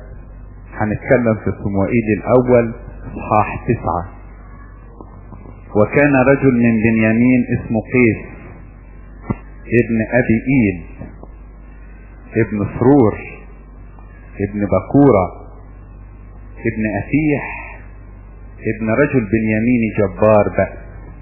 هنتكلم في صموئيل الاول اصحاح تسعة وكان رجل من بنيامين اسمه قيس ابن ابي ايل ابن سرور ابن بكورة ابن افيح ابن رجل بنياميني جبار بأس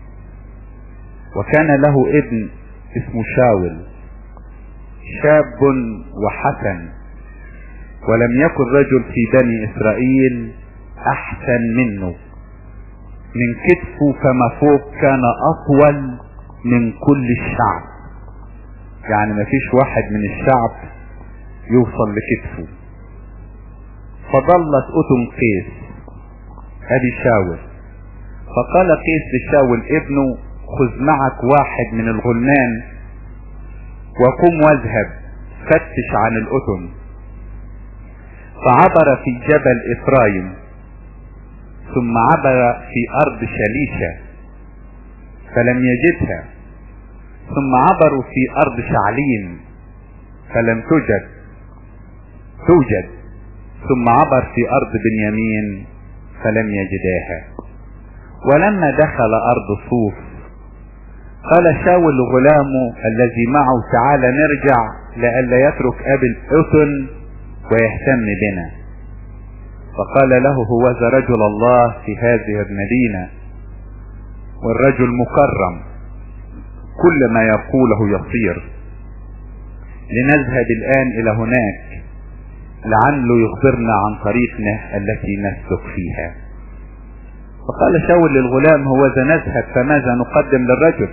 وكان له ابن اسمه شاول شاب وحسن ولم يكن رجل في بني اسرائيل احسن منه من كتفه فما فوق كان اطول من كل الشعب يعني ما فيش واحد من الشعب يوصل لكتفه فضلت اتم قيس ادي شاول فقال قيس لشاول ابنه خذ معك واحد من الغلمان وقم واذهب فتش عن الأتم فعبر في جبل إفرايم ثم عبر في أرض شليشة فلم يجدها ثم عبروا في أرض شعليم فلم توجد توجد ثم عبر في أرض بنيامين فلم يجداها ولما دخل أرض صوف قال شاول غلامه الذي معه تعالى نرجع لئلا يترك أبي الأذن ويهتم بنا فقال له هوذا رجل الله في هذه المدينة والرجل مكرم كل ما يقوله يصير لنذهب الآن إلى هناك لعله يخبرنا عن طريقنا التي نسلك فيها فقال شاول للغلام هوذا نذهب فماذا نقدم للرجل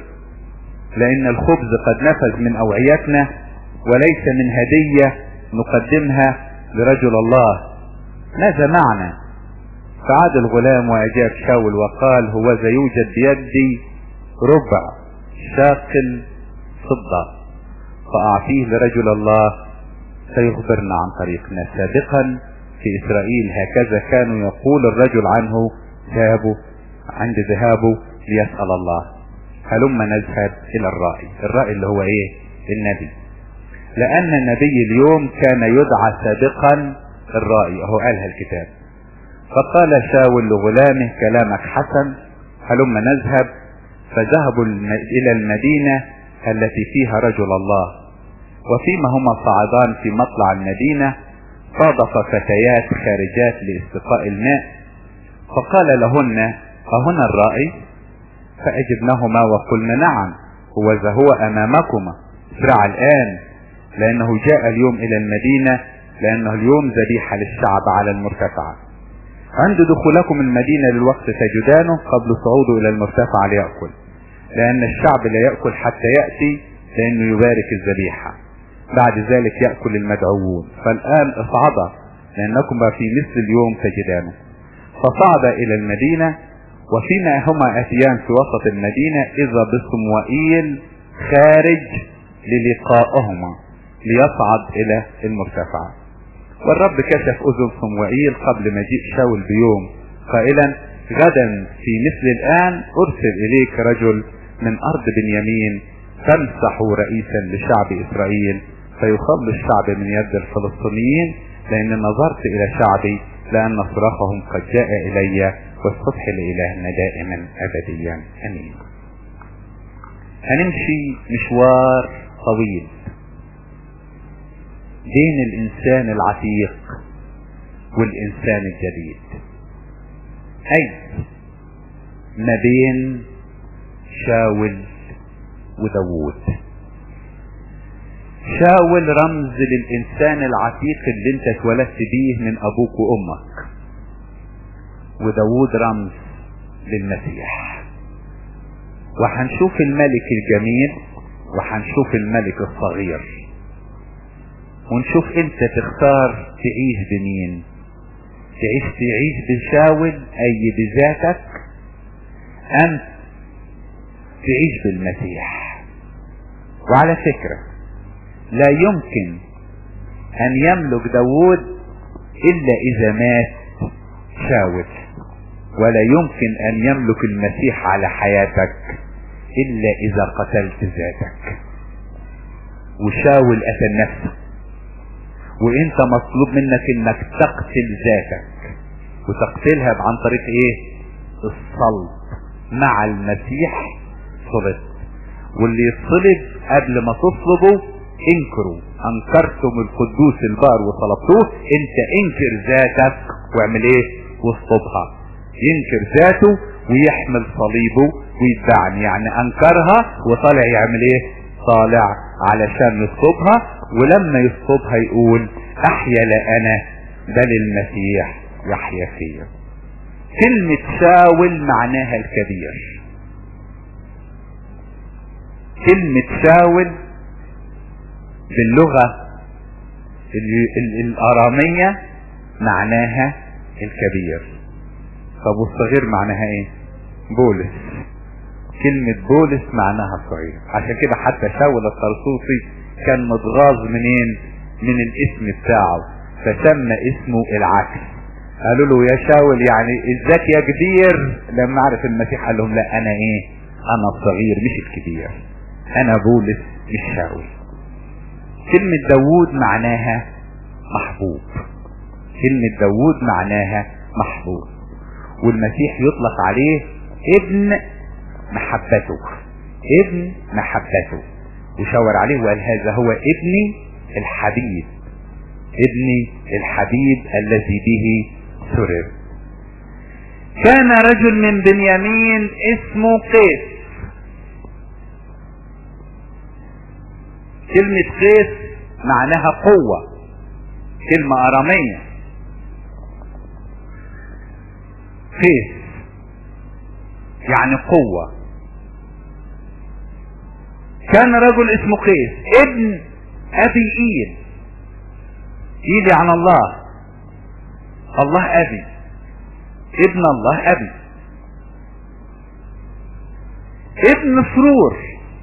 لأن الخبز قد نفذ من أوعيتنا وليس من هدية نقدمها لرجل الله ماذا معنى فعاد الغلام وأجاب شاول وقال هوذا يوجد بيدي ربع شاقل فضة فأعطيه لرجل الله سيخبرنا عن طريقنا سابقا في إسرائيل هكذا كانوا يقول الرجل عنه ذهبوا عند ذهابه ليسأل الله هلما نذهب الى الرائي الرائي اللي هو ايه النبي لان النبي اليوم كان يدعى سابقا الرائي اهو قالها الكتاب فقال شاول لغلامه كلامك حسن هلما نذهب فذهبوا الى المدينة التي فيها رجل الله وفيما هما صعدان في مطلع المدينة صادف فتيات خارجات لاستقاء الماء فقال لهن أهنا الرائي فأجبناهما وقلنا نعم هو ذا هو أمامكما اسرع الآن لأنه جاء اليوم إلى المدينة لأنه اليوم ذبيحة للشعب على المرتفعة عند دخولكم المدينة للوقت تجدانه قبل صعوده إلى المرتفع ليأكل لأن الشعب لا يأكل حتى يأتي لأنه يبارك الذبيحة بعد ذلك يأكل المدعوون فالآن اصعدا لأنكم في مثل اليوم تجدانه فصعد إلى المدينة وفيما هما اتيان في وسط المدينة اذا بصموئيل خارج للقائهما ليصعد الى المرتفع والرب كشف اذن صموئيل قبل مجيء شاول بيوم قائلا غدا في مثل الان ارسل اليك رجل من ارض بنيامين تمسح رئيسا لشعب اسرائيل فيخل الشعب من يد الفلسطينيين لان نظرت الى شعبي لان صراخهم قد جاء الي والصبح لإلهنا دائما أبديا أمين هنمشي مشوار طويل بين الإنسان العتيق والإنسان الجديد أي ما بين شاول وداوود شاول رمز للإنسان العتيق اللي انت اتولدت بيه من أبوك وأمك وداود رمز للمسيح وهنشوف الملك الجميل وهنشوف الملك الصغير ونشوف انت تختار تعيش بمين تعيش تعيش بشاول اي بذاتك ام تعيش بالمسيح وعلى فكرة لا يمكن ان يملك داود الا اذا مات شاول ولا يمكن ان يملك المسيح على حياتك الا اذا قتلت ذاتك وشاول قتل نفسه وانت مطلوب منك انك تقتل ذاتك وتقتلها عن طريق ايه الصلب مع المسيح صلب واللي يتصلب قبل ما تصلبه انكروا انكرتم القدوس البار وطلبتوه انت انكر ذاتك واعمل ايه واصطبها ينكر ذاته ويحمل صليبه ويتبعني يعني انكرها وطالع يعمل ايه طالع علشان يصطبها ولما يصطبها يقول احيا لا انا بل المسيح يحيا فيا كلمة شاول معناها الكبير كلمة شاول باللغة الارامية معناها الكبير طب والصغير معناها ايه بولس كلمة بولس معناها صغير عشان كده حتى شاول الطرسوسي كان متغاظ منين من الاسم بتاعه فسمى اسمه العكس قالوا له يا شاول يعني ازاك يا كبير لما عرف المسيح قال لهم لا انا ايه انا الصغير مش الكبير انا بولس مش شاول كلمة داوود معناها محبوب كلمة داوود معناها محبوب والمسيح يطلق عليه ابن محبته ابن محبته وشاور عليه وقال هذا هو ابني الحبيب ابني الحبيب الذي به سرر كان رجل من بنيامين اسمه قيس كلمة قيس معناها قوة كلمة أرامية قيس يعني قوة كان رجل اسمه قيس ابن ابي ايل ايلي عن الله الله ابي ابن الله ابي ابن سرور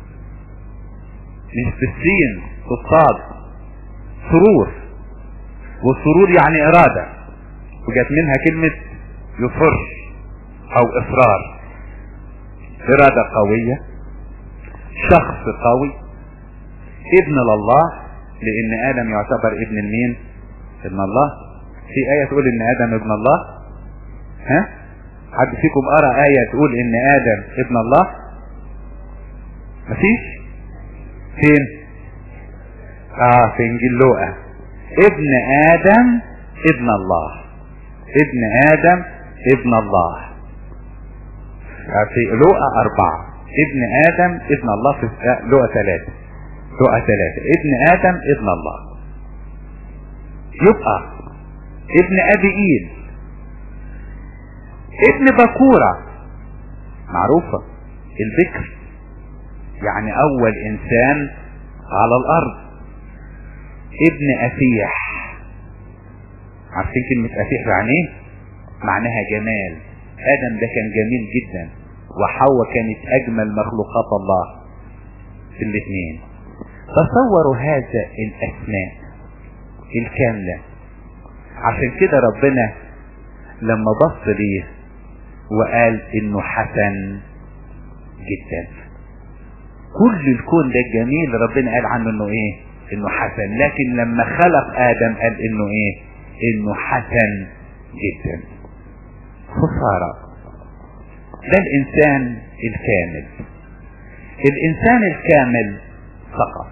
مش بالسين بالصاد سرور والسرور يعني ارادة وجت منها كلمة يفر او اصرار ارادة قوية شخص قوي ابن لله لان ادم يعتبر ابن المين ابن الله في اية تقول ان ادم ابن الله ها حد فيكم قرأ اية تقول ان ادم ابن الله مفيش فين اه في انجيل لوقا ابن ادم ابن الله ابن ادم ابن الله في لوقا أربعة ابن آدم ابن الله في لوقا ثلاثة لوقا ثلاثة ابن آدم ابن الله يبقى ابن أبي إيل ابن بكورة معروفة البكر يعني أول إنسان على الأرض ابن أفيح عارفين كلمة أفيح يعني ايه؟ معناها جمال آدم ده كان جميل جدا وحواء كانت اجمل مخلوقات الله في الاثنين تصوروا هذا الاسماء الكاملة عشان كده ربنا لما بص ليه وقال انه حسن جدا كل الكون ده الجميل ربنا قال عنه انه ايه انه حسن لكن لما خلق ادم قال انه ايه انه حسن جدا خساره ده الانسان الكامل الانسان الكامل فقط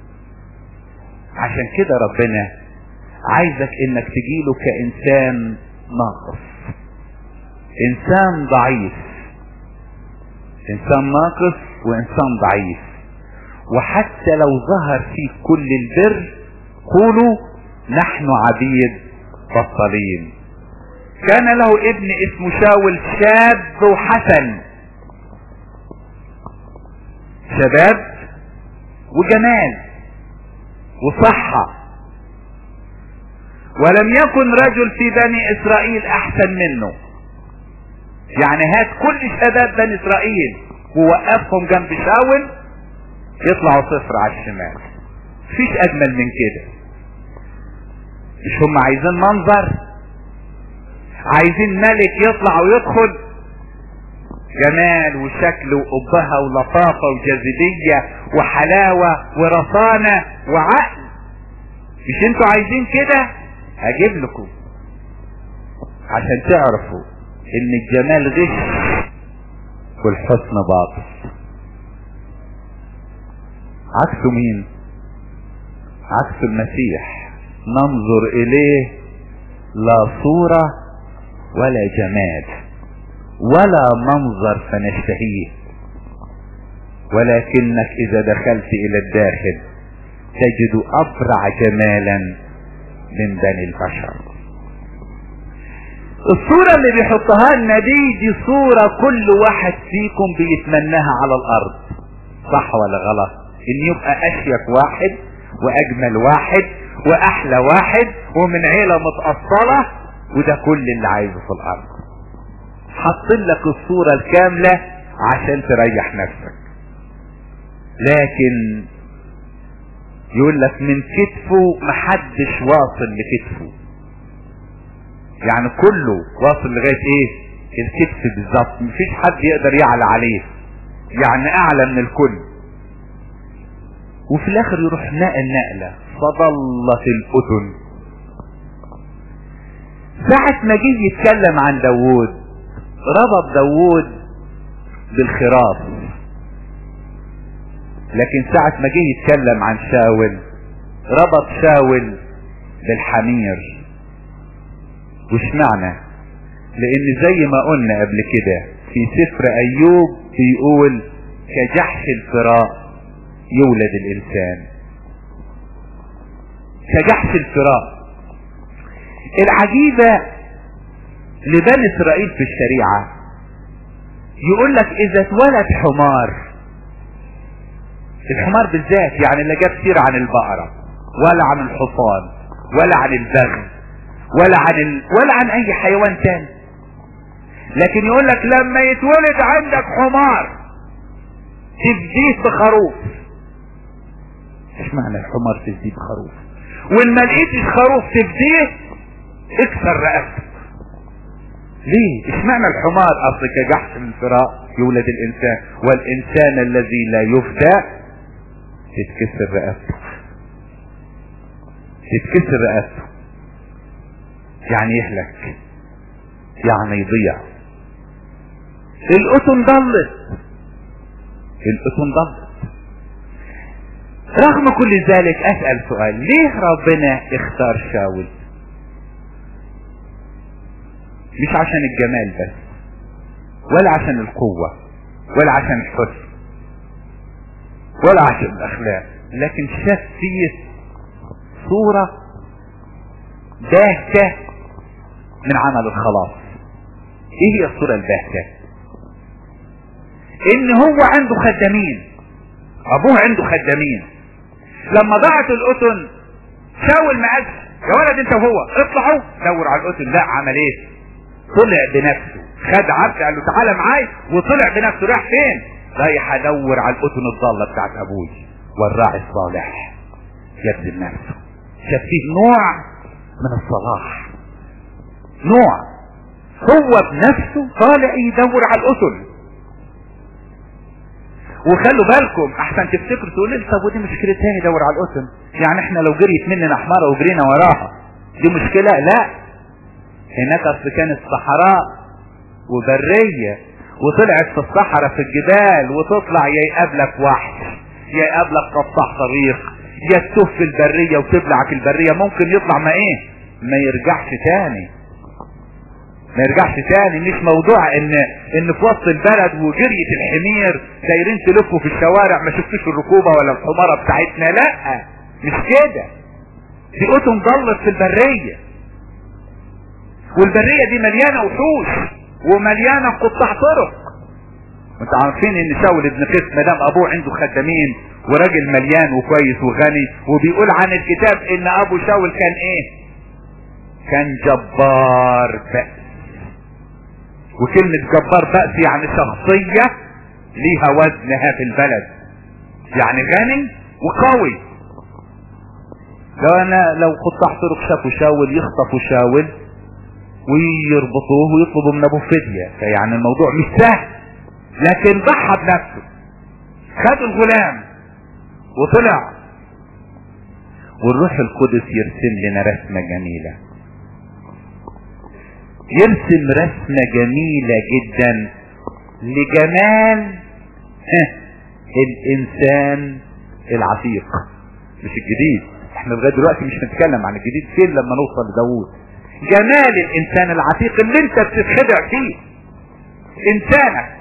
عشان كده ربنا عايزك انك تجيله كانسان ناقص انسان ضعيف انسان ناقص وانسان ضعيف وحتى لو ظهر فيك كل البر قولوا نحن عبيد بطلين كان له ابن اسمه شاول شاب وحسن شباب وجمال وصحة ولم يكن رجل في بني اسرائيل احسن منه يعني هات كل شباب بني اسرائيل ووقفهم جنب شاول يطلعوا صفر على الشمال مفيش اجمل من كده مش هم عايزين منظر عايزين ملك يطلع ويدخل جمال وشكل وقبها ولطافة وجاذبية وحلاوة ورصانة وعقل مش انتوا عايزين كده هجيب لكم عشان تعرفوا ان الجمال غش والحسن باطل عكس مين عكس المسيح ننظر اليه لا صورة ولا جمال ولا منظر فنشتهيه ولكنك اذا دخلت الى الداخل تجد ابرع جمالا من بني البشر الصورة اللي بيحطها لنا دي دي صورة كل واحد فيكم بيتمناها على الارض صح ولا غلط ان يبقى اشيك واحد واجمل واحد واحلى واحد ومن عيلة متأصلة وده كل اللي عايزه في الارض حاطين لك الصورة الكاملة عشان تريح نفسك لكن يقول لك من كتفه محدش واصل لكتفه يعني كله واصل لغاية ايه الكتف بالظبط مفيش حد يقدر يعلى عليه يعني اعلى من الكل وفي الاخر يروح نقل نقلة فضلت الاذن ساعة ما جه يتكلم عن داوود ربط داوود بالخراف لكن ساعة ما جه يتكلم عن شاول ربط شاول بالحمير وش معنى لان زي ما قلنا قبل كده في سفر ايوب بيقول كجحش الفراء يولد الانسان كجحش الفراء العجيبة لبني اسرائيل في الشريعة يقول لك اذا اتولد حمار الحمار بالذات يعني اللي جاب سيرة عن البقرة ولا عن الحصان ولا عن البغل ولا عن ال... ولا عن اي حيوان تاني لكن يقول لك لما يتولد عندك حمار تفديه بخروف ايش معنى الحمار تفديه بخروف وان ما لقيتش خروف تفديه اكسر رقبتك ليه ايش معنى الحمار اصل كجحش من فراء يولد الانسان والانسان الذي لا يفدى تتكسر رقبته تتكسر رقبته يعني يهلك يعني يضيع الأذن ضلت الأذن ضلت رغم كل ذلك أسأل سؤال ليه ربنا اختار شاول مش عشان الجمال بس ولا عشان القوة ولا عشان الحسن ولا عشان الأخلاق لكن شاف فيه صورة باهتة من عمل الخلاص ايه هي الصورة الباهتة ان هو عنده خدامين ابوه عنده خدامين لما ضاعت القطن شاول ما قالش يا ولد انت وهو اطلعوا دور على القطن لا عمل ايه طلع بنفسه خد عبد قال له تعالى معايا وطلع بنفسه راح فين رايح ادور على القطن الضاله بتاعت ابوي والراعي الصالح يبذل نفسه شاف فيه نوع من الصلاح نوع هو بنفسه طالع يدور على القطن وخلوا بالكم احسن تفتكروا تقول لي طب ودي مشكلتها يدور على القطن يعني احنا لو جريت مننا حمارة وجرينا وراها دي مشكلة لا هناك اصل كانت صحراء وبرية وطلعت في الصحراء في الجبال وتطلع يا يقابلك وحش يا يقابلك قطاع طريق يا تسف في البرية وتبلعك البرية ممكن يطلع ما ايه ما يرجعش تاني ما يرجعش تاني مش موضوع ان ان في وسط البلد وجرية الحمير دايرين تلفوا في الشوارع ما شفتوش الركوبة ولا الحمارة بتاعتنا لا مش كده دي قطن ضلت في البرية والبرية دي مليانة وحوش ومليانة قطاع طرق انتوا عارفين ان شاول ابن قيس مدام ابوه عنده خدامين وراجل مليان وكويس وغني وبيقول عن الكتاب ان ابو شاول كان ايه كان جبار بأس وكلمة جبار بأس يعني شخصية ليها وزنها في البلد يعني غني وقوي لو انا لو قطاع طرق شافوا شاول يخطفوا شاول ويربطوه ويطلبوا من ابوه فدية فيعني الموضوع مش سهل لكن ضحى بنفسه خد الغلام وطلع والروح القدس يرسم لنا رسمة جميلة يرسم رسمة جميلة جدا لجمال الانسان العتيق مش الجديد احنا لغايه دلوقتي مش هنتكلم عن الجديد فين لما نوصل لداوود جمال الانسان العتيق اللي انت بتتخدع فيه انسانك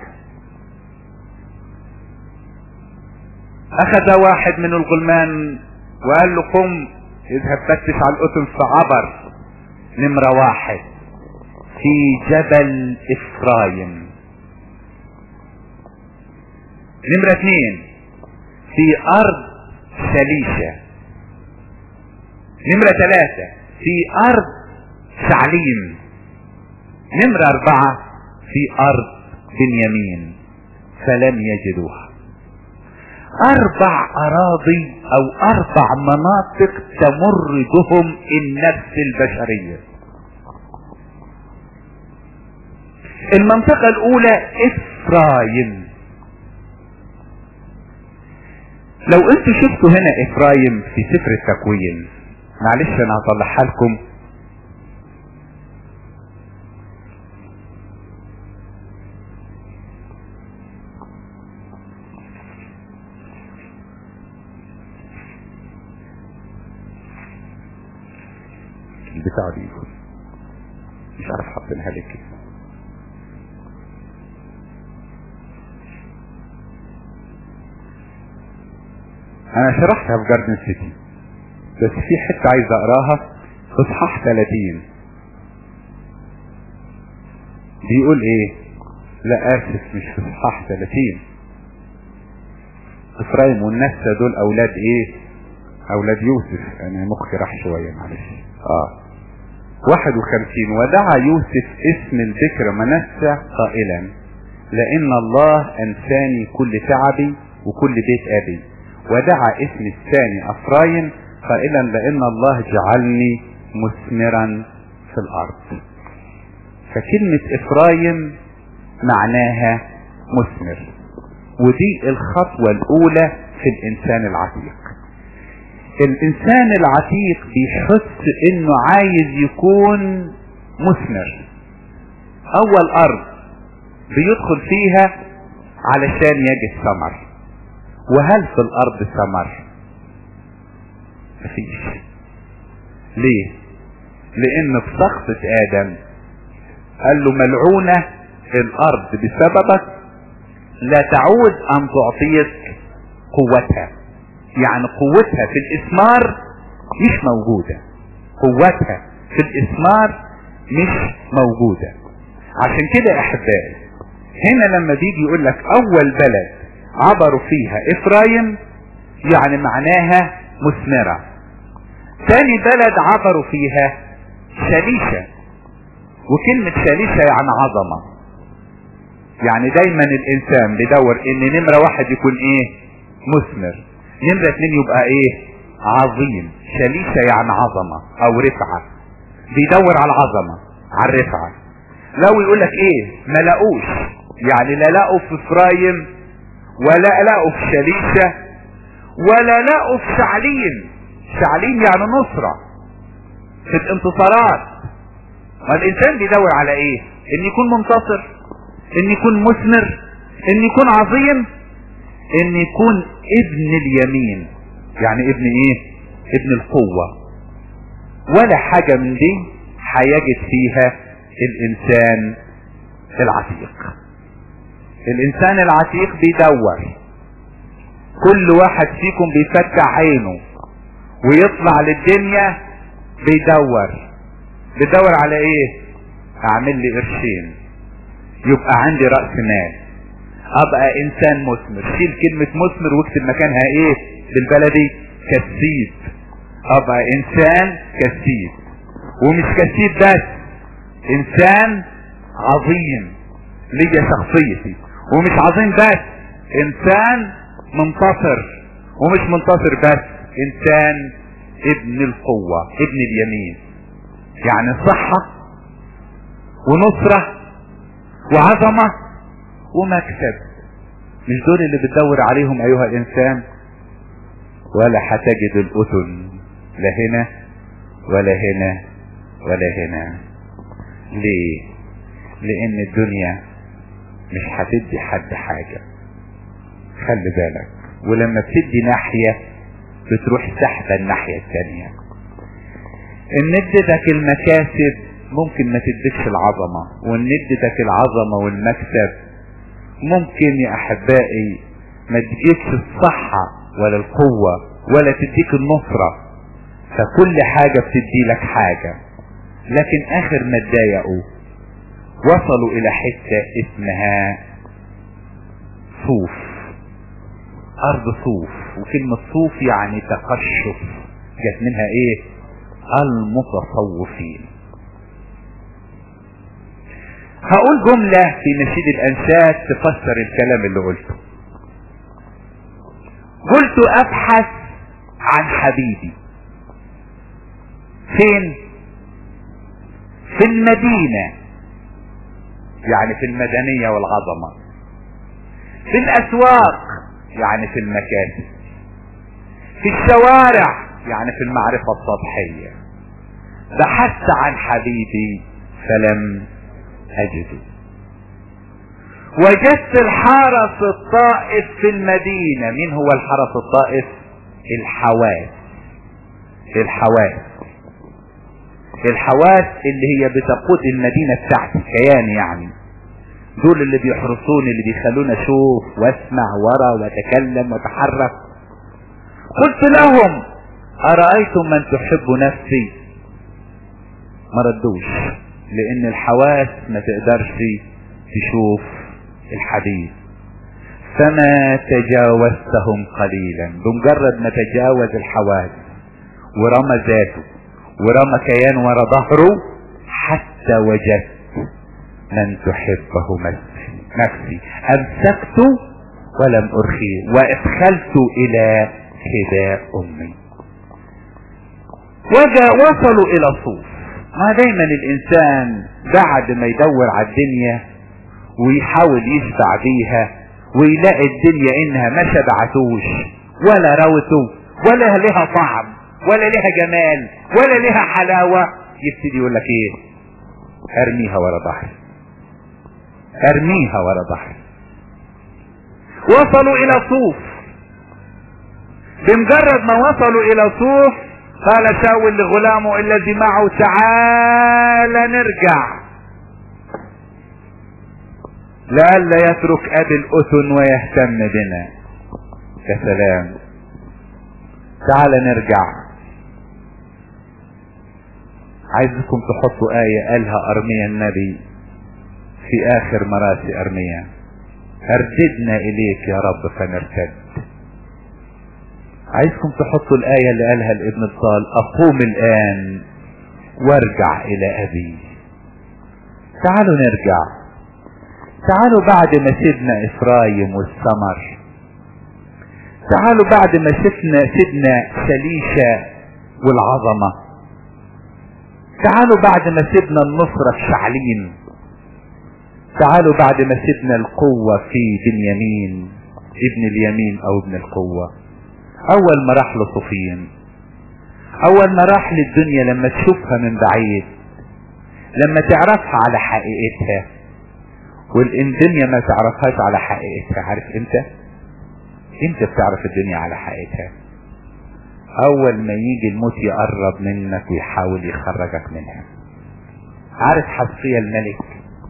اخذ واحد من الغلمان وقال له قم اذهب فتش على القطن في عبر نمرة واحد في جبل افرايم نمرة اثنين في ارض شليشة نمرة ثلاثة في ارض شعليم نمرة اربعة في ارض بنيامين فلم يجدوها اربع اراضي او اربع مناطق تمر بهم النفس البشرية المنطقة الاولى افرايم لو انتوا شفتوا هنا افرايم في سفر التكوين معلش انا هطلعها لكم البتاع دي مش عارف حاطينها لك كده انا شرحتها في جاردن سيتي بس في حتة عايز اقراها في اصحاح 30 بيقول ايه لا اسف مش في اصحاح 30 افرايم والنسة دول اولاد ايه اولاد يوسف انا مخي راح شوية معلش اه 51 ودعا يوسف اسم الذكر منسى قائلا لان الله انساني كل تعبي وكل بيت ابي ودعا اسم الثاني افرايم قائلا لان الله جعلني مثمرا في الارض فكلمة افرايم معناها مثمر ودي الخطوة الاولى في الانسان العتيق الانسان العتيق بيحس انه عايز يكون مثمر اول ارض بيدخل فيها علشان يجد ثمر وهل في الارض ثمر مفيش ليه لان في سقطة ادم قال له ملعونة الارض بسببك لا تعود ان تعطيك قوتها يعني قوتها في الاسمار مش موجودة قوتها في الاسمار مش موجودة عشان كده احبائي هنا لما بيجي يقول لك اول بلد عبروا فيها افرايم يعني معناها مثمرة تاني بلد عبروا فيها شليشة وكلمة شليشة يعني عظمة يعني دايما الانسان بيدور ان نمرة واحد يكون ايه مثمر نمرة اتنين يبقى ايه عظيم شليشة يعني عظمة او رفعة بيدور على العظمة على الرفعة لو يقول لك ايه ما لقوش يعني لا لقوا في افرايم ولا لقوا في شليشة ولا لقوا في شعليم شعليم يعني نصرة في الانتصارات والانسان بيدور على ايه ان يكون منتصر ان يكون مثمر ان يكون عظيم ان يكون ابن اليمين يعني ابن ايه ابن القوة ولا حاجة من دي هيجد فيها الانسان العتيق الانسان العتيق بيدور كل واحد فيكم بيفتح عينه ويطلع للدنيا بيدور بيدور على ايه اعمل لي قرشين يبقى عندي رأس مال ابقى انسان مثمر شيل كلمة مثمر واكتب مكانها ايه بالبلدي كسيب ابقى انسان كسيب ومش كسيب بس انسان عظيم ليا شخصيتي ومش عظيم بس انسان منتصر ومش منتصر بس انسان ابن القوة ابن اليمين يعني صحة ونصرة وعظمة ومكسب مش دول اللي بتدور عليهم ايها الانسان ولا هتجد الاذن لا هنا ولا هنا ولا هنا ليه لان الدنيا مش هتدي حد حاجة خلي بالك ولما بتدي ناحية بتروح سحبة الناحية التانية ان ادتك المكاسب ممكن ما تديكش العظمة وان ادتك العظمة والمكسب ممكن يا احبائي ما تجيبش الصحة ولا القوة ولا تديك النصرة فكل حاجة بتدي لك حاجة لكن اخر ما اتضايقوا وصلوا الى حتة اسمها صوف ارض صوف وكلمة صوف يعني تقشف جت منها ايه المتصوفين هقول جملة في نشيد الانشاد تفسر الكلام اللي قلته قلت ابحث عن حبيبي فين في المدينة يعني في المدنية والعظمة في الاسواق يعني في المكاتب في الشوارع يعني في المعرفة السطحية بحثت عن حبيبي فلم اجده وجدت الحرس الطائف في المدينة مين هو الحرس الطائف الحواس الحواس الحواس اللي هي بتقود المدينة بتاعتي كيان يعني دول اللي بيحرسوني اللي بيخلوني اشوف واسمع ورا واتكلم واتحرك قلت لهم ارايتم من تحب نفسي ما ردوش لان الحواس ما تقدرش تشوف الحديث فما تجاوزتهم قليلا بمجرد ما تجاوز الحواس ورمى ذاته ورمى كيان ورا ظهره حتى وجدت من تحبه نفسي امسكت ولم ارخيه وادخلت الى حذاء امي وجا وصلوا الى صوف ما دايما الانسان بعد ما يدور على الدنيا ويحاول يشبع بيها ويلاقي الدنيا انها ما شبعتوش ولا روته ولا لها طعم ولا لها جمال ولا لها حلاوة يبتدي يقول لك ايه ارميها ورا ظهري ارميها ورا ظهري وصلوا الى صوف بمجرد ما وصلوا الى صوف قال شاول لغلامه الذي معه تعال نرجع لئلا يترك ابي الاذن ويهتم بنا يا سلام تعال نرجع عايزكم تحطوا آية قالها أرميا النبي في آخر مراسي أرميا أرددنا إليك يا رب فنرتد عايزكم تحطوا الآية اللي قالها الابن الضال أقوم الآن وارجع إلى أبي تعالوا نرجع تعالوا بعد ما سيبنا إفرايم والسمر تعالوا بعد ما شفنا سيدنا شليشة والعظمة تعالوا بعد ما سيبنا النصرة في شعلين تعالوا بعد ما سيبنا القوة في بنيامين ابن اليمين او ابن القوة اول ما راح لصفين اول ما راح للدنيا لما تشوفها من بعيد لما تعرفها على حقيقتها والدنيا ما تعرفهاش على حقيقتها عارف امتى امتى بتعرف الدنيا على حقيقتها اول ما يجي الموت يقرب منك ويحاول يخرجك منها عارف حصية الملك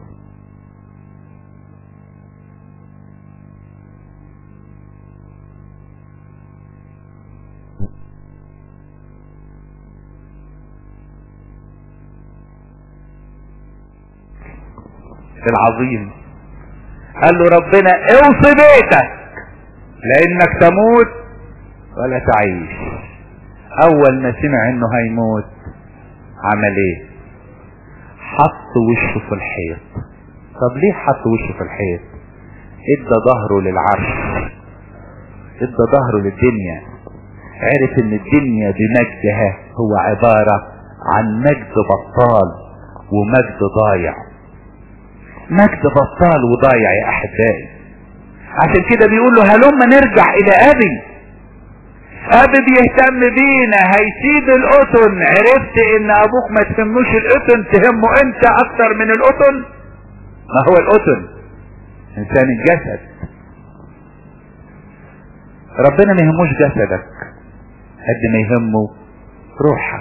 العظيم قال له ربنا اوصي بيتك لانك تموت ولا تعيش اول ما سمع انه هيموت عمل ايه حط وشه في الحيط طب ليه حط وشه في الحيط ادى ظهره للعرش ادى ظهره للدنيا عرف ان الدنيا بمجدها هو عبارة عن مجد بطال ومجد ضايع مجد بطال وضايع يا احبائي عشان كده بيقول له هلما نرجع الى ابي اب بيهتم بينا هيسيب القطن عرفت ان ابوك ما تهموش القطن تهمه انت اكتر من القطن ما هو القطن انسان الجسد ربنا ما يهموش جسدك قد ما يهمه روحك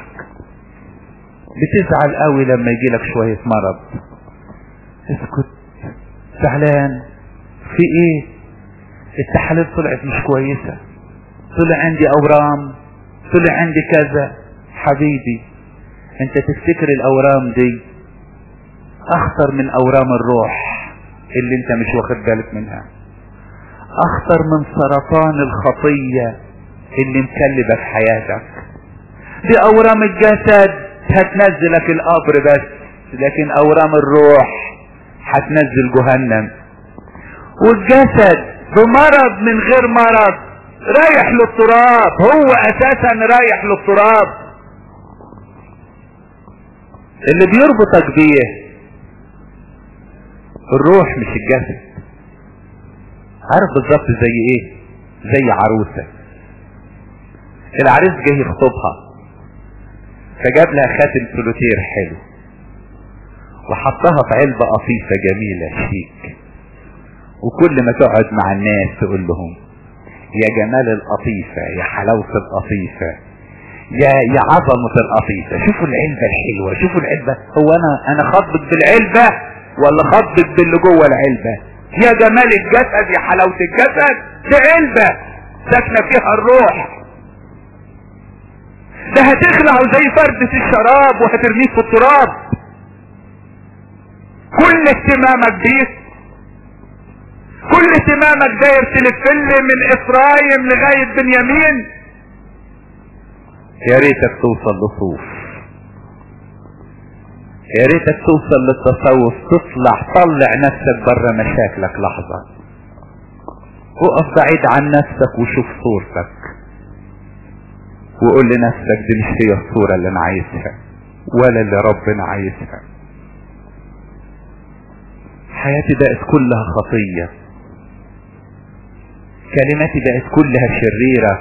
بتزعل قوي لما يجي لك شوية مرض اسكت زعلان في ايه التحاليل طلعت مش كويسة طلع عندي اورام طلع عندي كذا حبيبي انت تفتكر الاورام دي اخطر من اورام الروح اللي انت مش واخد بالك منها اخطر من سرطان الخطية اللي مكلبة في حياتك دي اورام الجسد هتنزلك القبر بس لكن اورام الروح هتنزل جهنم والجسد بمرض من غير مرض رايح للتراب هو اساسا رايح للتراب اللي بيربطك بيه الروح مش الجسد عارف بالظبط زي ايه زي عروسة العريس جاي يخطبها فجاب لها خاتم سلوتير حلو وحطها في علبة قطيفة جميلة شيك وكل ما تقعد مع الناس تقول لهم يا جمال القطيفة يا حلاوة القطيفة يا يا عظمة القطيفة شوفوا العلبة الحلوة شوفوا العلبة هو انا انا خطبك بالعلبة ولا خطبك باللي جوه العلبة يا جمال الجسد يا حلاوة الجسد دي علبة ساكنة فيها الروح ده هتخلعه زي فردة الشراب وهترميه في التراب كل اهتمامك بيه كل اهتمامك داير تلفل من افرايم لغاية بنيامين يا ريتك توصل لصوف يا ريتك توصل للتصوف تطلع طلع نفسك بره مشاكلك لحظة وقف بعيد عن نفسك وشوف صورتك وقول لنفسك دي مش هي الصورة اللي انا عايزها ولا اللي ربنا عايزها حياتي بقت كلها خطية كلماتي بقت كلها شريرة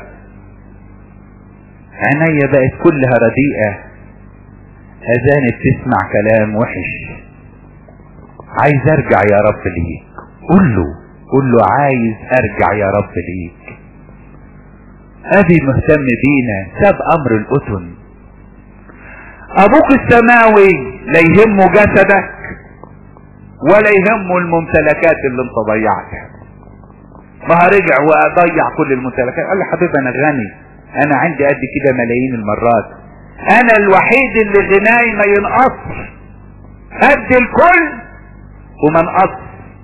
عينيا بقت كلها رديئة اذاني بتسمع كلام وحش عايز ارجع يا رب ليك قول له قول له عايز ارجع يا رب ليك ابي مهتم بينا ساب امر القطن ابوك السماوي لا يهمه جسدك ولا يهمه الممتلكات اللي انت ضيعتها ما هرجع واضيع كل الممتلكات قال لي حبيبي انا غني انا عندي قد كده ملايين المرات انا الوحيد اللي غناي ما ينقصش قد الكل وما نقص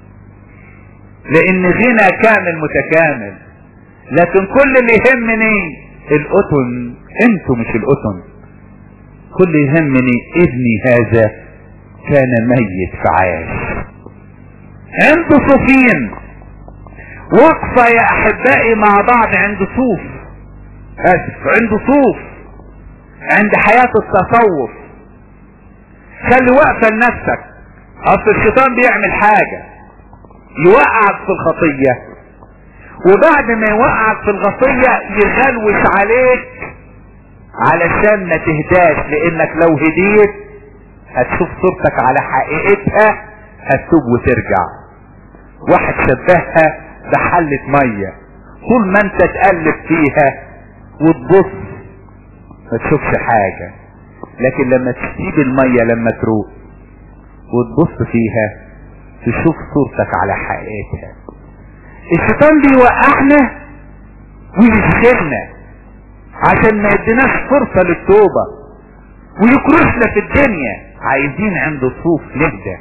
لان غنى كامل متكامل لكن كل اللي يهمني القطن انتوا مش القطن كل يهمني ابني هذا كان ميت فعاش عنده صوفين وقفة يا احبائي مع بعض عند صوف اسف عند صوف عند حياة التصوف خلي وقفة لنفسك اصل الشيطان بيعمل حاجة يوقعك في الخطية وبعد ما يوقعك في الخطية يغلوش عليك علشان ما تهداش لانك لو هديت هتشوف صورتك على حقيقتها هتتوب وترجع واحد شبهها بحلة مية طول ما انت تقلب فيها وتبص ما تشوفش حاجة لكن لما تسيب المية لما تروق وتبص فيها تشوف صورتك على حقيقتها الشيطان بيوقعنا ويشغلنا عشان ما يديناش فرصة للتوبة ويكرشنا في الدنيا عايزين عند الصوف نهدى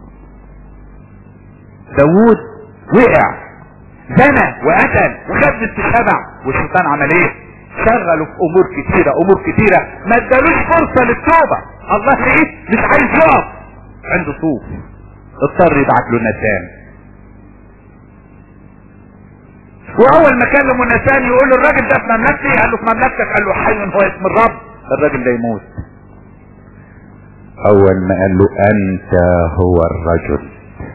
داوود وقع زنى وقتل وخد الشبع والشيطان عمل ايه شغله في امور كتيرة امور كتيرة ما ادالوش فرصة للتوبة الله ايه مش عايز يقف عنده صوف اضطر يبعت له نسان واول ما كلمه نسان يقول له الراجل ده في مملكتي قال له في مملكتك قال له حي هو اسم الرب الراجل ده يموت اول ما قال له انت هو الرجل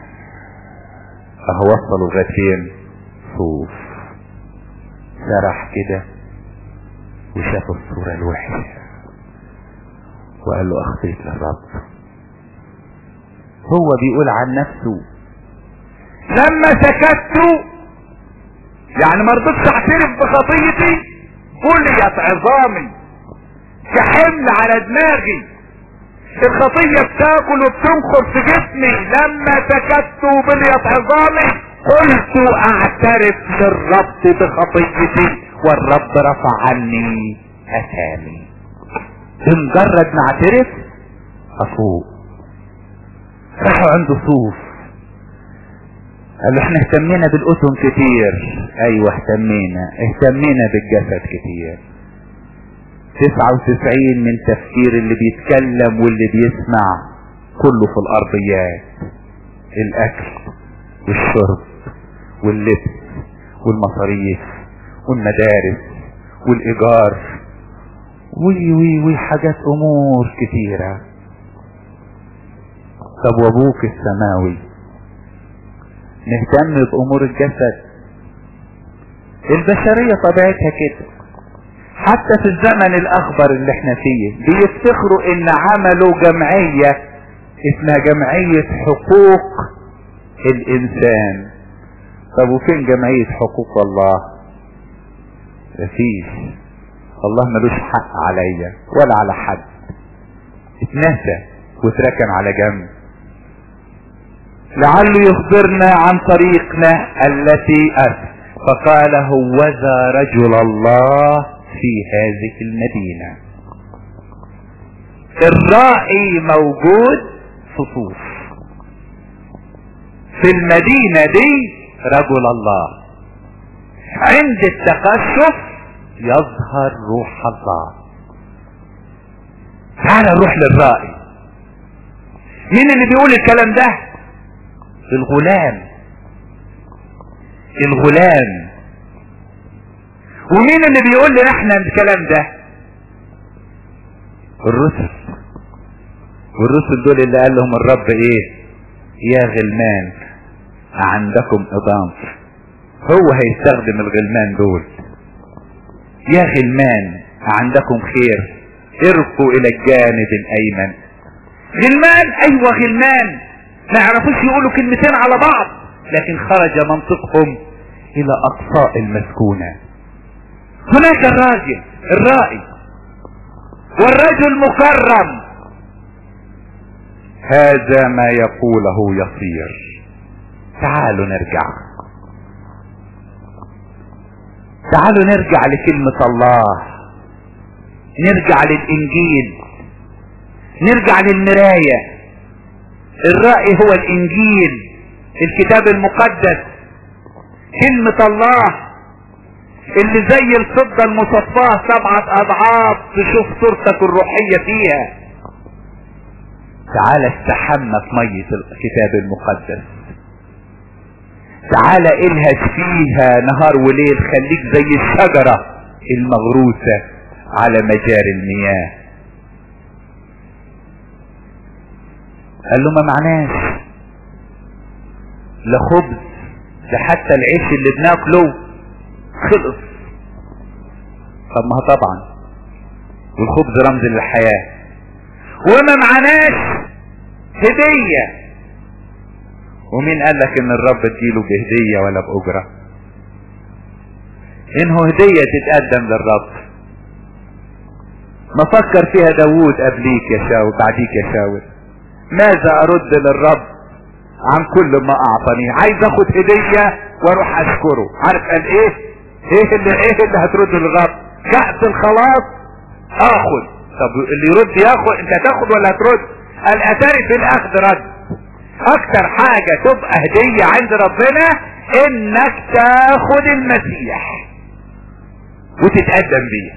اهو وصلوا لغايه فين صوف سرح كده وشاف الصورة الوحشة وقال له اخطيت للرب هو بيقول عن نفسه لما سكت يعني ما رضيتش اعترف بخطيتي بليت عظامي كحمل على دماغي الخطية بتاكل وبتنخر في جسمي لما سكت وبليت عظامي قلت اعترف للرب بخطيتي والرب رفع عني اثامي بمجرد ما اعترف افوق راحوا عنده صوف قال له احنا اهتمينا بالاذن كتير ايوه اهتمينا اهتمينا بالجسد كتير تسعة وتسعين من تفكير اللي بيتكلم واللي بيسمع كله في الارضيات الاكل والشرب واللبس والمصاريف والمدارس والايجار وي وي وي حاجات امور كتيرة طب وابوك السماوي نهتم بامور الجسد البشرية طبيعتها كده حتى في الزمن الاخبر اللي احنا فيه بيفتخروا ان عملوا جمعية اسمها جمعية حقوق الانسان طب وفين جمعية حقوق الله مفيش الله ملوش حق عليا ولا على حد اتنسى واتركن على جنب لعله يخبرنا عن طريقنا التي أتى فقال هوذا رجل الله في هذه المدينة الرائي موجود في صوف في المدينة دي رجل الله عند التقشف يظهر روح الله تعال نروح للرائي مين اللي بيقول الكلام ده الغلام الغلام ومين اللي بيقول لنا احنا الكلام ده الرسل والرسل دول اللي قال لهم الرب ايه يا غلمان عندكم اضام هو هيستخدم الغلمان دول يا غلمان عندكم خير ارقوا الى الجانب الايمن غلمان ايوه غلمان ما يعرفوش يقولوا كلمتين على بعض لكن خرج منطقهم الى اقصاء المسكونة هناك الراجل الرائي والرجل مكرم هذا ما يقوله يصير تعالوا نرجع تعالوا نرجع لكلمة الله نرجع للإنجيل نرجع للمراية الرأي هو الإنجيل الكتاب المقدس كلمة الله اللي زي الفضة المصفاة سبعة أضعاف تشوف صورتك الروحية فيها تعال استحمى في مية الكتاب المقدس تعال الهج فيها نهار وليل خليك زي الشجرة المغروسة على مجاري المياه قال له ما معناش لا خبز ده حتى العيش اللي بناكله خلص طب ما طبعا والخبز رمز للحياة وما معناش هدية ومين قال لك ان الرب تجيله بهدية ولا بأجرة انه هدية تتقدم للرب ما فكر فيها داوود قبليك يا شاول بعديك يا شاول ماذا ارد للرب عن كل ما اعطاني عايز اخد هدية واروح اشكره عارف قال ايه ايه اللي ايه اللي هترد للرب كأس الخلاص اخد طب اللي يرد ياخد انت هتاخد ولا هترد قال اتاري في الاخذ رد اكتر حاجة تبقى هدية عند ربنا انك تاخد المسيح وتتقدم بيه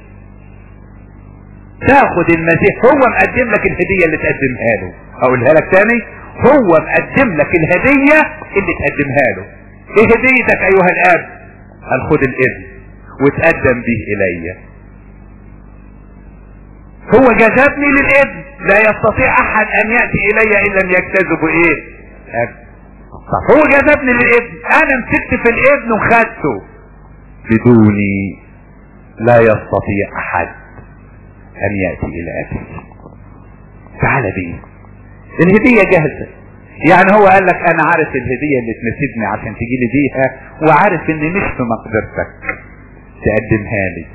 تاخد المسيح هو مقدم لك الهدية اللي تقدمها له اقولها لك تاني هو مقدم لك الهدية اللي تقدمها له ايه هديتك ايها الاب قال خد الابن وتقدم به الي هو جذبني للابن لا يستطيع احد ان يأتي الي ان لم يجتذب ايه اب طب هو جذبني للابن انا مسكت في الابن وخدته بدوني لا يستطيع احد ان يأتي الى ابي تعال بيه الهدية جاهزة يعني هو قال لك انا عارف الهدية اللي تناسبني عشان تجي لي بيها وعارف ان مش في مقدرتك تقدمها لي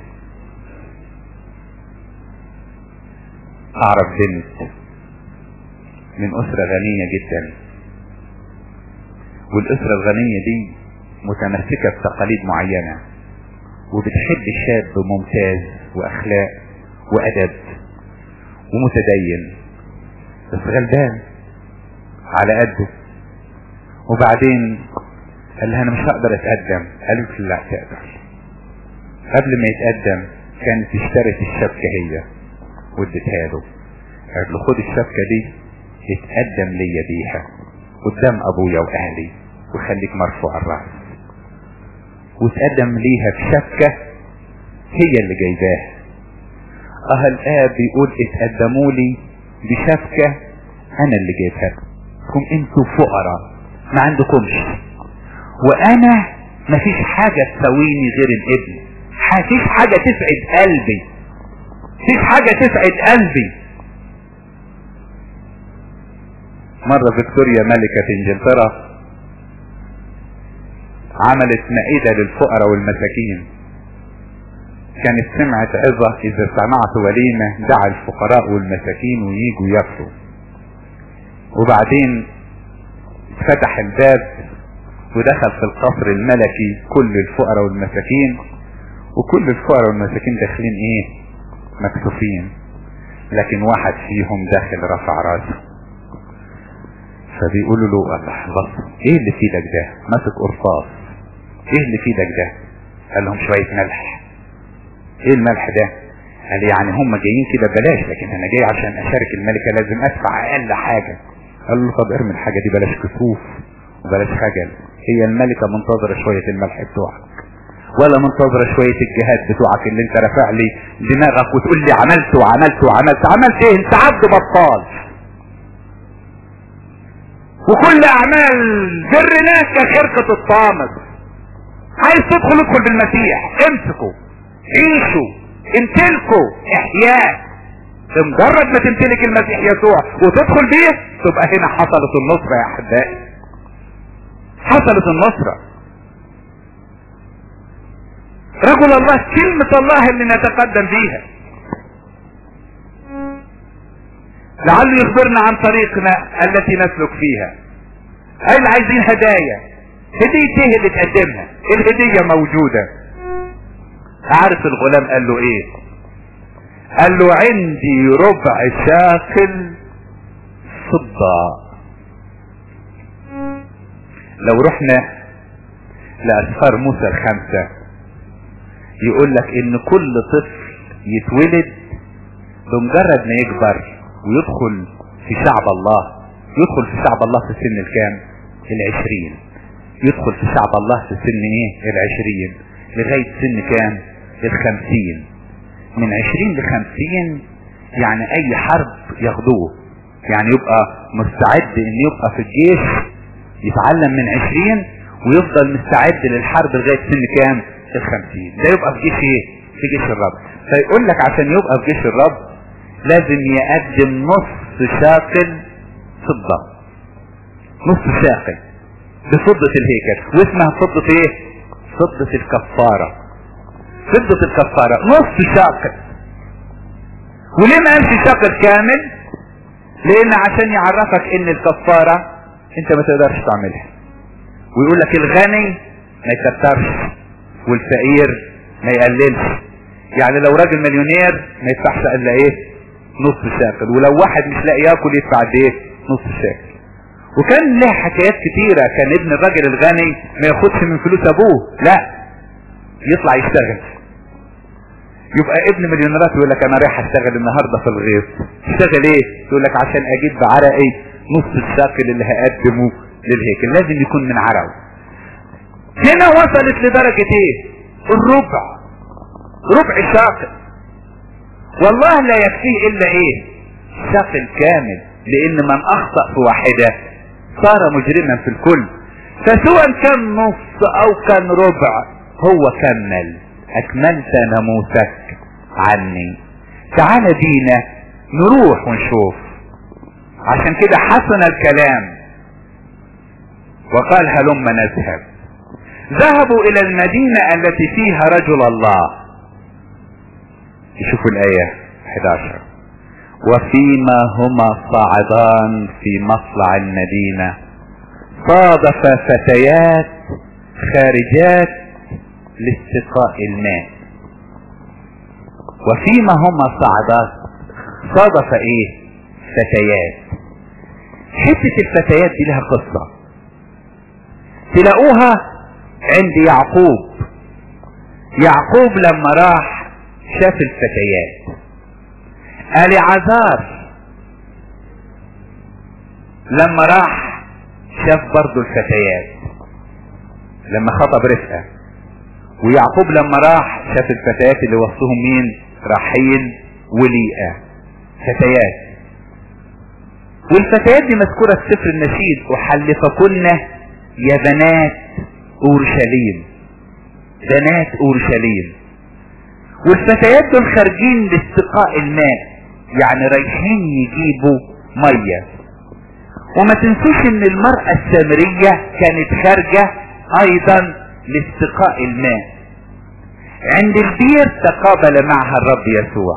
اعرف بنت من اسرة غنية جدا والاسرة الغنية دي متمسكة بتقاليد معينة وبتحب الشاب ممتاز واخلاق وادب ومتدين بس غلبان على قده وبعدين قال لها انا مش هقدر اتقدم قالت لا تقدر قبل ما يتقدم كانت اشترت الشبكة هي واديتها له قالت له خد الشبكة دي اتقدم ليا بيها قدام ابويا واهلي وخليك مرفوع الراس وتقدم ليها بشبكة هي اللي جايباها اه الاب بيقول اتقدموا لي بشبكة انا اللي جايبها لكم انتوا فقراء ما عندكمش وانا مفيش حاجة تسويني غير الابن مفيش حاجة تسعد قلبي مفيش حاجة تسعد قلبي مرة فيكتوريا ملكة انجلترا عملت مائدة للفقراء والمساكين كانت سمعت عظة اذا سمعت وليمة دعا الفقراء والمساكين وييجوا ياكلوا وبعدين فتح الباب ودخل في القصر الملكي كل الفقراء والمساكين وكل الفقراء والمساكين داخلين ايه مكسوفين لكن واحد فيهم داخل رفع راسه فبيقولوا له الله بص ايه اللي في ايدك ده ماسك قرصاص ايه اللي في ايدك ده قال لهم شوية ملح ايه الملح ده قال يعني هم جايين كده ببلاش لكن انا جاي عشان اشارك الملكة لازم ادفع اقل حاجة قال له طب ارمي الحاجة دي بلاش كسوف وبلاش خجل هي الملكة منتظرة شوية الملح بتوعك ولا منتظرة شوية الجهاد بتوعك اللي انت رافع لي دماغك وتقول لي عملت وعملت وعملت عملت ايه انت عبد بطال وكل اعمال برناك كشركة الطامس عايز تدخل ادخل بالمسيح امسكوا عيشوا امتلكوا احياء بمجرد ما تمتلك المسيح يسوع وتدخل بيه تبقى هنا حصلت النصرة يا احبائي حصلت النصرة رجل الله كلمة الله اللي نتقدم بيها لعله يخبرنا عن طريقنا التي نسلك فيها اي اللي عايزين هدايا هدية ايه اللي تقدمها الهدية موجودة عارف الغلام قال له ايه قال له عندي ربع شاكل فضة لو رحنا لأسفار موسى الخمسة يقول لك ان كل طفل يتولد بمجرد ما يكبر ويدخل في شعب الله يدخل في شعب الله في سن الكام العشرين يدخل في شعب الله في سن ايه العشرين لغاية سن كام الخمسين من عشرين لخمسين يعني اي حرب ياخدوه يعني يبقى مستعد ان يبقى في الجيش يتعلم من عشرين ويفضل مستعد للحرب لغاية سن كام الخمسين ده يبقى في جيش ايه في جيش الرب فيقول لك عشان يبقى في جيش الرب لازم يقدم نص شاقل فضة نص شاقل بفضة الهيكل واسمها فضة ايه فضة الكفارة فضة الكفارة نص شاقل وليه ما قالش شاقل كامل لان عشان يعرفك ان الكفارة انت ما تقدرش تعملها ويقول لك الغني ما يكترش والفقير ما يقللش يعني لو راجل مليونير ما يدفعش الا ايه نص شاكل ولو واحد مش لاقي ياكل يدفع قد ايه نص شاكل وكان له حكايات كتيرة كان ابن الراجل الغني ما ياخدش من فلوس ابوه لا يطلع يشتغل يبقى ابن مليونيرات يقول لك انا رايح اشتغل النهاردة في الغيط اشتغل ايه يقول لك عشان اجيب بعرقي نص الشاكل اللي هقدمه للهيكل لازم يكون من عرقه هنا وصلت لدرجة ايه الربع ربع شاكل والله لا يكفيه الا ايه شاكل كامل لان من اخطأ في واحدة صار مجرما في الكل فسواء كان نص او كان ربع هو كمل اكملت ناموسك عني تعال بينا نروح ونشوف عشان كده حسن الكلام وقال هلم نذهب ذهبوا الى المدينة التي فيها رجل الله يشوفوا الاية 11 وفيما هما صاعدان في مطلع المدينة صادف فتيات خارجات لاستقاء الماء وفيما هما صعدات صادف ايه فتيات حتة الفتيات دي لها قصة تلاقوها عند يعقوب يعقوب لما راح شاف الفتيات العذار لما راح شاف برضو الفتيات لما خطب رفقة ويعقوب لما راح شاف الفتيات اللي وسطهم مين رحيل وليئة فتيات والفتيات دي مذكورة في سفر النشيد وحلفكن يا بنات اورشليم بنات اورشليم والفتيات دول خارجين لاستقاء الماء يعني رايحين يجيبوا ميه وما تنسوش ان المرأة السامرية كانت خارجة ايضا لاستقاء الماء عند البير تقابل معها الرب يسوع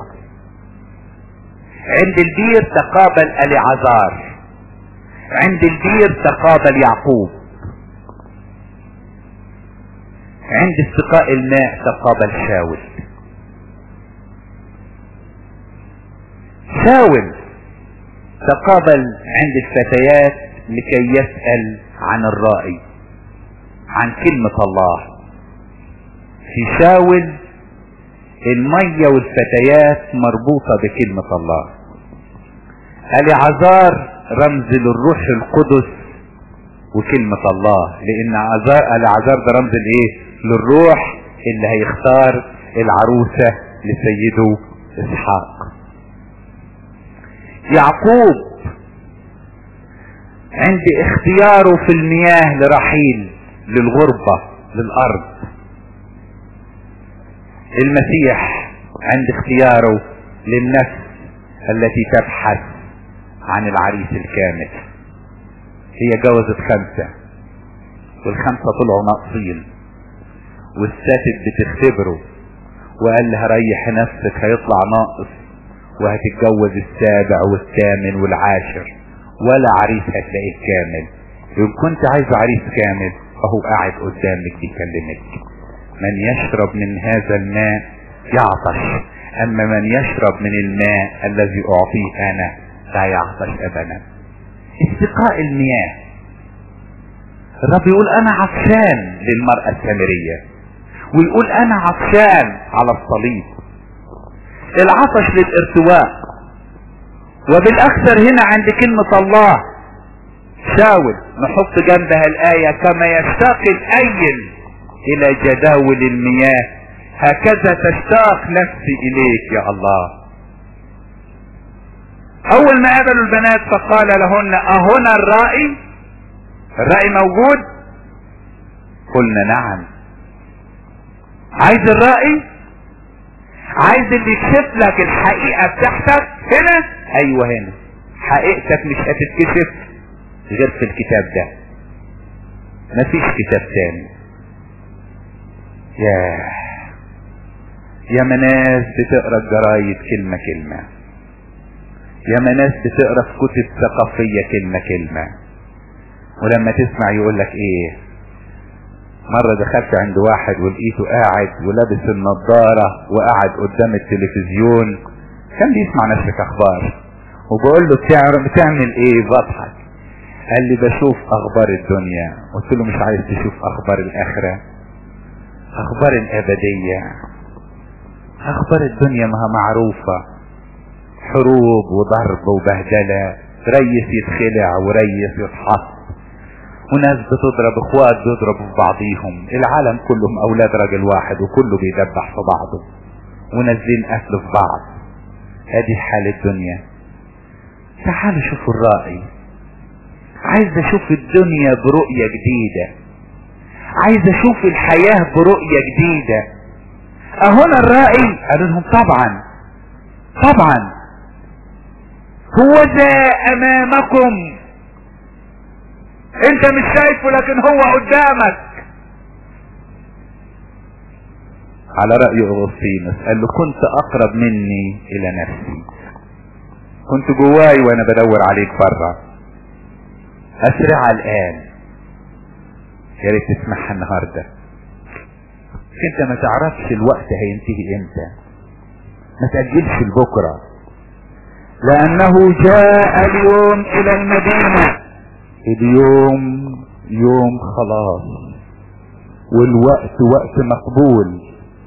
عند البير تقابل العذار عند البير تقابل يعقوب عند استقاء الماء تقابل شاول شاول تقابل عند الفتيات لكي يسأل عن الرائي عن كلمة الله في شاول المية والفتيات مربوطة بكلمة الله العذار رمز للروح القدس وكلمة الله لان العذار ده رمز الايه للروح اللي هيختار العروسة لسيده اسحاق يعقوب عند اختياره في المياه لرحيل للغربة للارض المسيح عند اختياره للنفس التي تبحث عن العريس الكامل هي جوزت خمسة والخمسة طلعوا ناقصين والساتت بتختبره وقال لها ريح نفسك هيطلع ناقص وهتتجوز السابع والثامن والعاشر ولا عريس هتلاقيه كامل ان كنت عايز عريس كامل فهو قاعد قدامك بيكلمك من يشرب من هذا الماء يعطش اما من يشرب من الماء الذي اعطيه انا لا يعطش ابدا استقاء المياه الرب يقول انا عطشان للمرأة السامرية ويقول انا عطشان على الصليب العطش للارتواء وبالاكثر هنا عند كلمة الله شاول نحط جنبها الآية كما يشتاق الأيل إلى جداول المياه هكذا تشتاق نفسي إليك يا الله أول ما قابلوا البنات فقال لهن أهنا الرائي الرائي موجود قلنا نعم عايز الرائي عايز اللي يكشف لك الحقيقة بتاعتك هنا ايوه هنا حقيقتك مش هتتكشف غير في الكتاب ده مفيش كتاب تاني يا يا مناس بتقرا الجرايد كلمة كلمة يا مناس بتقرا في كتب ثقافية كلمة كلمة ولما تسمع يقول لك ايه مرة دخلت عند واحد ولقيته قاعد ولابس النضارة وقاعد قدام التلفزيون كان بيسمع نشرة اخبار وبقول له بتعمل ايه بضحك قال لي بشوف اخبار الدنيا قلت له مش عايز تشوف اخبار الاخرة اخبار الابدية اخبار الدنيا ما معروفة حروب وضرب وبهدلة ريس يتخلع وريس يتحط وناس بتضرب اخوات بيضربوا في بعضيهم العالم كلهم اولاد راجل واحد وكله بيدبح في بعضه ونازلين قتل في بعض هذه حال الدنيا تعالوا شوفوا الرأي عايز اشوف الدنيا برؤية جديدة عايز اشوف الحياة برؤية جديدة اهنا الرائي قالوا لهم طبعا طبعا هو ذا امامكم انت مش شايفه لكن هو قدامك على رأي اغسطينوس قال له كنت اقرب مني الى نفسي كنت جواي وانا بدور عليك بره اسرع الان يا ريت تسمعها النهارده انت ما تعرفش الوقت هينتهي امتى ما تأجلش لبكرة لانه جاء اليوم الى المدينة اليوم يوم خلاص والوقت وقت مقبول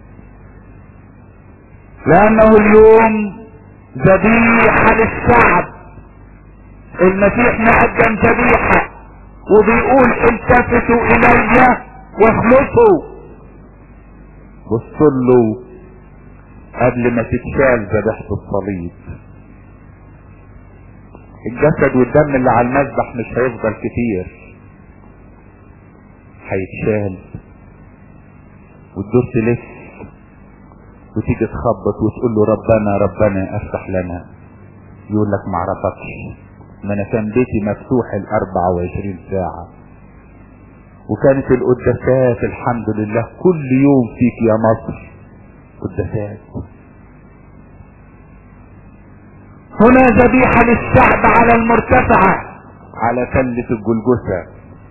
لانه اليوم ذبيحة للشعب المسيح مقدم ذبيحة وبيقول التفتوا الي واخلصوا بصوا له قبل ما تتشال ذبيحة الصليب الجسد والدم اللي على المذبح مش هيفضل كتير هيتشال وتدور تلف وتيجي تخبط وتقول له ربنا ربنا افتح لنا يقول لك معرفكش ما انا كان بيتي مفتوح الاربعة وعشرين ساعة وكانت القداسات الحمد لله كل يوم فيك يا مصر قداسات هنا ذبيحة للشعب على المرتفعة على تلة الجلجثة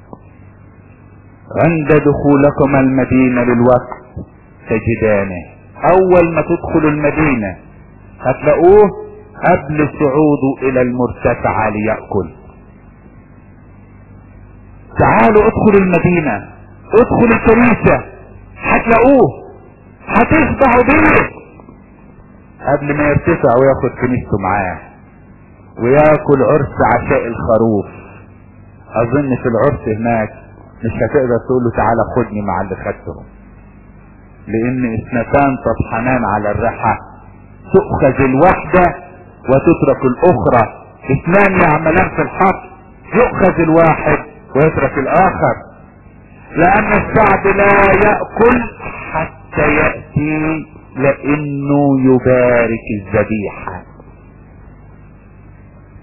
عند دخولكم المدينة للوقت تجدانه اول ما تدخل المدينة هتلاقوه قبل صعوده الى المرتفعة ليأكل تعالوا ادخلوا المدينة ادخلوا الكنيسة هتلاقوه هتشبعوا بيه قبل ما يرتفع وياخد كنيسته معاه وياكل عرس عشاء الخروف اظن في العرس هناك مش هتقدر تقول له تعالى خدني مع اللي خدتهم لان اثنتان تطحنان على الرحى تؤخذ الواحدة وتترك الاخرى اثنان يعملان في الحق يؤخذ الواحد ويترك الاخر لان الشعب لا يأكل حتى يأتي لانه يبارك الذبيحة